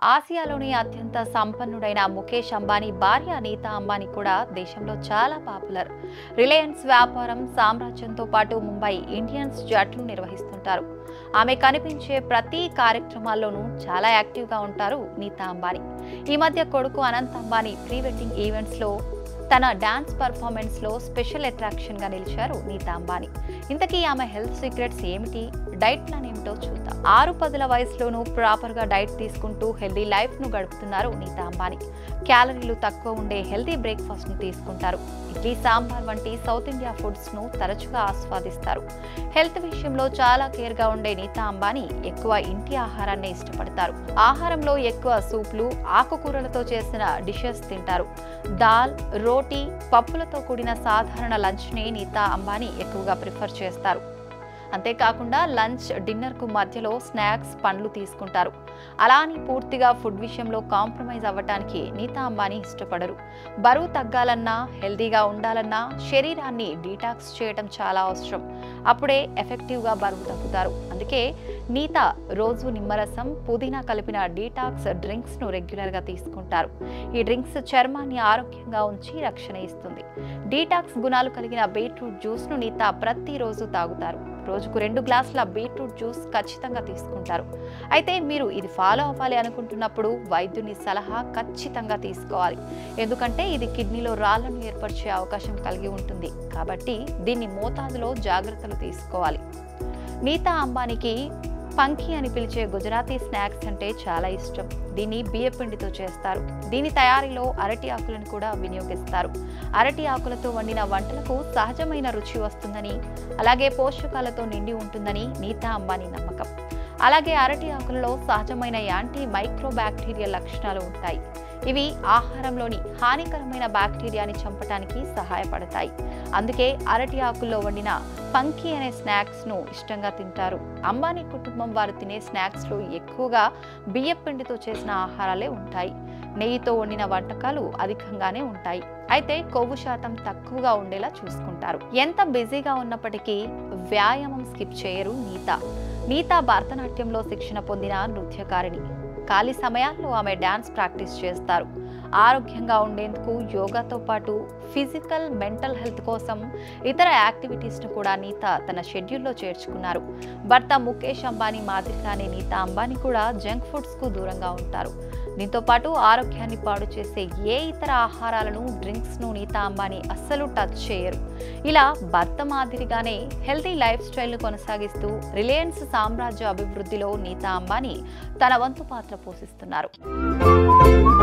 ఆసియాలోని అత్యంత సంపన్నుడైన ముఖేష్ అంబానీ భార్య నీతా అంబానీ కూడా దేశంలో చాలా పాపులర్ రిలయన్స్ వ్యాపారం సామ్రాజ్యంతో పాటు ముంబై ఇండియన్స్ జట్లు నిర్వహిస్తుంటారు ఆమె కనిపించే ప్రతి కార్యక్రమాల్లోనూ చాలా యాక్టివ్గా ఉంటారు నీతా అంబానీ ఈ మధ్య కొడుకు అనంత్ అంబానీ ప్రీ వెడ్డింగ్ ఈవెంట్స్లో తన డాన్స్ పర్ఫార్మెన్స్లో స్పెషల్ అట్రాక్షన్గా నిలిచారు నీతా అంబానీ ఇంతకీ ఆమె హెల్త్ సీక్రెట్స్ ఏమిటి డైట్ ప్లాన్ ఏమిటో చూద్దాం ఆరు పదుల వయసులోనూ ప్రాపర్గా డైట్ తీసుకుంటూ హెల్దీ లైఫ్ను గడుపుతున్నారు నీతా అంబానీ క్యాలరీలు తక్కువ ఉండే హెల్దీ బ్రేక్ఫాస్ట్ను తీసుకుంటారు ఇడ్లీ సాంబార్ వంటి సౌత్ ఇండియా ఫుడ్స్ను తరచుగా ఆస్వాదిస్తారు హెల్త్ విషయంలో చాలా కేర్గా ఉండే నీతా అంబానీ ఎక్కువ ఇంటి ఆహారాన్ని ఇష్టపడతారు ఆహారంలో ఎక్కువ సూప్లు ఆకుకూరలతో చేసిన డిషెస్ తింటారు దాల్ రోటీ పప్పులతో కూడిన సాధారణ లంచ్ని నీతా అంబానీ ఎక్కువగా ప్రిఫర్ చేస్తారు అంతేకాకుండా లంచ్ డిన్నర్కు మధ్యలో స్నాక్స్ పండ్లు తీసుకుంటారు అలా అని పూర్తిగా ఫుడ్ విషయంలో కాంప్రమైజ్ అవ్వటానికి నీతా అంబానీ ఇష్టపడరు బరువు తగ్గాలన్నా హెల్దీగా ఉండాలన్నా శరీరాన్ని డీటాక్స్ చేయడం చాలా అవసరం అప్పుడే ఎఫెక్టివ్గా బరువు తగ్గుతారు అందుకే నీత రోజు నిమ్మరసం పుదీనా కలిపిన డీటాక్స్ డ్రింక్స్ను రెగ్యులర్గా తీసుకుంటారు ఈ డ్రింక్స్ చర్మాన్ని ఆరోగ్యంగా ఉంచి రక్షణ ఇస్తుంది డీటాక్స్ గుణాలు కలిగిన బీట్రూట్ జ్యూస్ను నీత ప్రతిరోజు తాగుతారు రోజుకు రెండు గ్లాసుల బీట్రూట్ జ్యూస్ ఖచ్చితంగా తీసుకుంటారు అయితే మీరు ఇది ఫాలో అవ్వాలి అనుకుంటున్నప్పుడు వైద్యుని సలహా ఖచ్చితంగా తీసుకోవాలి ఎందుకంటే ఇది కిడ్నీలో రాళ్లను ఏర్పరిచే అవకాశం కలిగి ఉంటుంది కాబట్టి దీన్ని మోతాదులో జాగ్రత్తలు తీసుకోవాలి నీతా అంబానీకి పంఖి అని పిలిచే గుజరాతీ స్నాక్స్ అంటే చాలా ఇష్టం దీన్ని బియ్యపిండితో చేస్తారు దీని తయారీలో అరటి ఆకులను కూడా వినియోగిస్తారు అరటి ఆకులతో వండిన వంటలకు సహజమైన రుచి వస్తుందని అలాగే పోషకాలతో నిండి ఉంటుందని నీతా అంబానీ నమ్మకం అలాగే అరటి ఆకులలో సహజమైన యాంటీ మైక్రో బ్యాక్టీరియల్ లక్షణాలు ఉంటాయి ఇవి ఆహారంలోని హానికరమైన బ్యాక్టీరియాని చంపటానికి సహాయపడతాయి అందుకే అరటి ఆకుల్లో వండిన పంకి అనే స్నాక్స్ను ఇష్టంగా తింటారు అంబానీ కుటుంబం వారు తినే స్నాక్స్లో ఎక్కువగా బియ్యపిండితో చేసిన ఆహారాలే ఉంటాయి నెయ్యితో వండిన వంటకాలు అధికంగానే ఉంటాయి అయితే కొవ్వు శాతం తక్కువగా ఉండేలా చూసుకుంటారు ఎంత బిజీగా ఉన్నప్పటికీ వ్యాయామం స్కిప్ చేయరు నీత నీత భరతనాట్యంలో శిక్షణ పొందిన నృత్యకారిణి ఖాళీ సమయాల్లో ఆమె డాన్స్ ప్రాక్టీస్ చేస్తారు ఆరోగ్యంగా ఉండేందుకు యోగాతో పాటు ఫిజికల్ మెంటల్ హెల్త్ కోసం ఇతర యాక్టివిటీస్ను కూడా నీత తన షెడ్యూల్లో చేర్చుకున్నారు భర్త ముఖేష్ అంబానీ మాదిరిగానే నీత అంబానీ కూడా జంక్ ఫుడ్స్కు దూరంగా ఉంటారు దీంతో పాటు ఆరోగ్యాన్ని పాడు చేసే ఏ ఇతర ఆహారాలను డ్రింక్స్ను నీతా అంబానీ అస్సలు టచ్ చేయరు ఇలా భర్త మాదిరిగానే హెల్తీ లైఫ్ స్టైల్ను కొనసాగిస్తూ రిలయన్స్ సామ్రాజ్య అభివృద్ధిలో నీతా అంబానీ తన వంతు పాత్ర పోషిస్తున్నారు